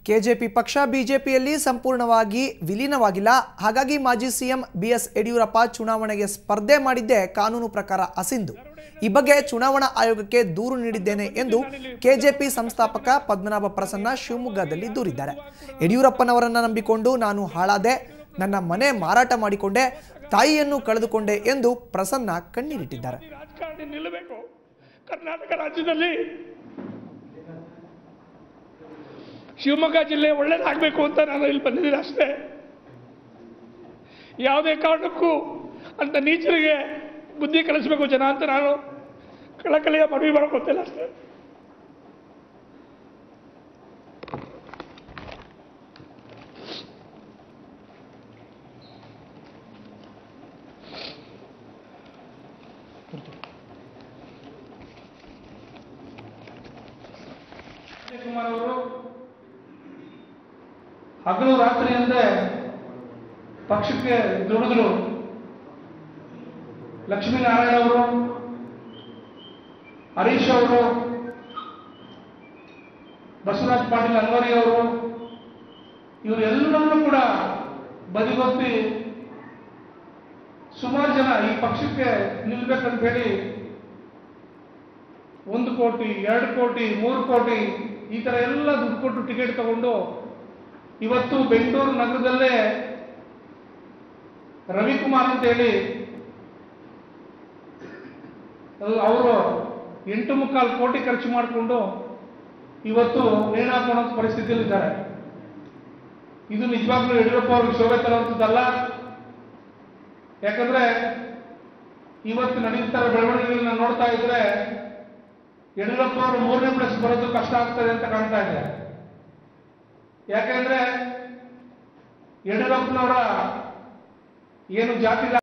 KJP ಪಕ್ಷ ಬಿಜೆಪಿಯಲ್ಲಿ ಸಂಪೂರ್ಣವಾಗಿ ವಿಲೀನವಾಗಿಲ್ಲ ಹಾಗಾಗಿ ಮಾಜಿ ಸಿಎಂ ಬಿಎಸ್ ಯಡಿಯೂರಪ್ಪ ಚುನಾವಣೆಗೆ ಸ್ಪರ್ಧೆ ಮಾಡಿದ್ದೇ ಕಾನೂನು ಪ್ರಕಾರ ಅಸಿಂಧು ಈ ಬಗ್ಗೆ ಚುನಾವಣಾ ಆಯೋಗಕ್ಕೆ ದೂರು ನೀಡಿದ್ದೇನೆ ಎಂದು ಕೆಜೆಪಿ ಸಂಸ್ಥಾಪಕ ಪದ್ಮನಾಭ ಪ್ರಸನ್ನ ಶಿವಮೊಗ್ಗದಲ್ಲಿ ದೂರಿದ್ದಾರೆ ಯಡಿಯೂರಪ್ಪನವರನ್ನ ನಂಬಿಕೊಂಡು ನಾನು ಹಾಳಾದೆ ನನ್ನ ಮನೆ ಮಾರಾಟ ಮಾಡಿಕೊಂಡೆ ತಾಯಿಯನ್ನು ಕಳೆದುಕೊಂಡೆ ಎಂದು ಪ್ರಸನ್ನ ಕಣ್ಣೀರಿಟ್ಟಿದ್ದಾರೆ ರಾಜಕಾರಣಿ ನಿಲ್ಲಬೇಕು ಕರ್ನಾಟಕ ರಾಜ್ಯದಲ್ಲಿ ಶಿವಮೊಗ್ಗ ಜಿಲ್ಲೆ ಒಳ್ಳೇದಾಗಬೇಕು ಅಂತ ನಾನು ಇಲ್ಲಿ ಬಂದಿದ್ದೀನಿ ಅಷ್ಟೇ ಯಾವುದೇ ಕಾರಣಕ್ಕೂ ಅಂತ ನೀಚರಿಗೆ ಬುದ್ಧಿ ಕಲಿಸಬೇಕು ಜನ ಅಂತ ನಾನು ಕಳಕಳಿಯ ಮನವಿ ಮಾಡ್ಕೊತಿಲ್ಲ ಅಷ್ಟೇ ಕುಮಾರ್ ಅವರು ಹಗಲು ರಾತ್ರಿ ಅಂದ್ರೆ ಪಕ್ಷಕ್ಕೆ ದುಡಿದ್ರು ಲಕ್ಷ್ಮೀನಾರಾಯಣ ಅವರು ಹರೀಶ್ ಅವರು ಬಸವರಾಜ್ ಪಾಟೀಲ್ ಅನ್ವರಿ ಅವರು ಇವರೆಲ್ಲರನ್ನೂ ಕೂಡ ಬದಿಗೊತ್ತಿ ಸುಮಾರು ಜನ ಈ ಪಕ್ಷಕ್ಕೆ ನಿಲ್ಬೇಕಂತ ಹೇಳಿ ಒಂದು ಕೋಟಿ ಎರಡು ಕೋಟಿ ಮೂರು ಕೋಟಿ ಈ ತರ ಎಲ್ಲ ದುಡ್ಡು ಕೊಟ್ಟು ಟಿಕೆಟ್ ತಗೊಂಡು ಇವತ್ತು ಬೆಂಗಳೂರು ನಗರದಲ್ಲೇ ರವಿಕುಮಾರ್ ಅಂತ ಹೇಳಿ ಅದು ಅವರು ಎಂಟು ಮುಕ್ಕಾಲು ಕೋಟಿ ಖರ್ಚು ಮಾಡಿಕೊಂಡು ಇವತ್ತು ನೇಣಾಕೋಣ ಪರಿಸ್ಥಿತಿಯಲ್ಲಿ ಇದ್ದಾರೆ ಇದು ನಿಜವಾಗ್ಲೂ ಯಡಿಯೂರಪ್ಪ ಅವ್ರಿಗೆ ಶೋಭೆ ತರುವಂಥದ್ದಲ್ಲ ಯಾಕಂದ್ರೆ ಇವತ್ತು ನಡೀತಾ ಇರೋ ಬೆಳವಣಿಗೆಗಳನ್ನ ನೋಡ್ತಾ ಇದ್ರೆ ಯಡಿಯೂರಪ್ಪ ಅವರು ಮೂರನೇ ಪ್ಲೇಸ್ ಬರೋದು ಕಷ್ಟ ಆಗ್ತದೆ ಅಂತ ಕಾಣ್ತಾ ಇದೆ ಯಾಕೆಂದ್ರೆ ಯಡಿಯೂರಪ್ಪನವರ ಏನು ಜಾತಿ